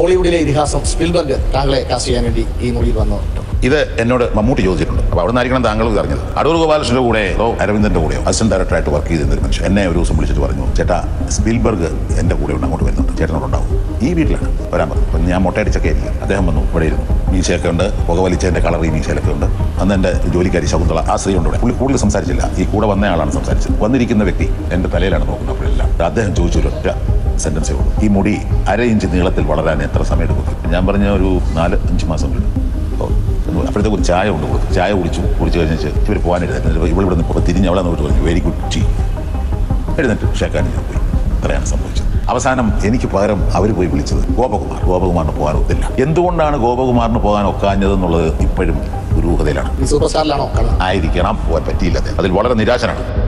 ഹോളിവുഡിലെ ഇതിഹാസം സ്പിൽബർഗ് താങ്കളെ കാസ്റ്റ് ചെയ്യാൻ വേണ്ടി ഈ മുറിയിൽ വന്നു ഇത് എന്നോട് മമ്മൂട്ടി ചോദിച്ചിട്ടുണ്ട് അപ്പോൾ അവിടെ നിന്നായിരിക്കണം താങ്കൾ ഇത് അറിഞ്ഞത് അടൂർ ഗോപാലകൃഷ്ണന്റെ കൂടെ ഓ അരവിന്ദന്റെ കൂടെയോ അസിസ്റ്റന്റ് ഡയറക്ടറായിട്ട് വർക്ക് ചെയ്തിരുന്ന ഒരു മനുഷ്യൻ എന്നെ ഒരു ദിവസം വിളിച്ചിട്ട് പറഞ്ഞു ചേട്ടാ സ്പിൽബർഗ് എൻ്റെ കൂടെ ഉണ്ട് അങ്ങോട്ട് വരുന്നുണ്ട് ചേട്ടനോടുണ്ടാവും ഈ വീട്ടിലാണ് വരാൻ പറഞ്ഞു അപ്പം ഞാൻ മുട്ടയടിച്ചൊക്കെ ആയിരിക്കും അദ്ദേഹം വന്നു ഇവിടെ ഇരുന്നു മീശയൊക്കെ ഉണ്ട് പുക വലിച്ചതിൻ്റെ കളർ ഈ മീശയിലൊക്കെ ഉണ്ട് അന്ന് എൻ്റെ ജോലിക്കാരി ശകുന്തള ആ സ്ത്രീ ഉണ്ട് ഇവിടെ പുള്ളി കൂടുതൽ സംസാരിച്ചില്ല ഈ കൂടെ വന്ന ആളാണ് സംസാരിച്ചത് വന്നിരിക്കുന്ന വ്യക്തി എൻ്റെ തലയിലാണ് നോക്കുന്നത് അപ്പോഴെല്ലാം അദ്ദേഹം ചോദിച്ചു ഒരൊറ്റ സെൻറ്റൻസേ ഉള്ളൂ ഈ മുടി അര ഇഞ്ച് നീളത്തിൽ വളരാൻ എത്ര സമയം എടുക്കും ഞാൻ പറഞ്ഞ ഒരു നാല് അഞ്ച് മാസം കഴിഞ്ഞു ഓ, അപ്പോഴത്തേക്ക് ഒരു ചായ കൊണ്ട് കൊടുത്തു ചായ കുടിച്ചു കുടിച്ചു കഴിഞ്ഞിട്ട് ഇവർ പോകാൻ എഴുന്നേറ്റ് ഇവിടെ ഇവിടെ നിന്ന് തിരിഞ്ഞ് അവളെ നോട്ട് പറഞ്ഞു വെരി ഗുഡ് ടീ എഴുന്നേറ്റ് ഷേക്കാൻ പോയി അത്രയാണ് സംഭവിച്ചത് അവസാനം എനിക്ക് പകരം അവർ പോയി വിളിച്ചത് ഗോപകുമാർ ഗോപകുമാറിന് പോകാൻ ഒത്തില്ല എന്തുകൊണ്ടാണ് ഗോപകുമാറിന് പോകാൻ ഒക്കാഞ്ഞതെന്നുള്ളത് ഇപ്പോഴും ദുരൂഹതയിലാണ് ഈ സൂപ്പർ സ്റ്റാറിലാണോ കാണുന്നത് ആയിരിക്കണം പോകാൻ പറ്റിയില്ല അദ്ദേഹം. അതിൽ വളരെ നിരാശനാണ്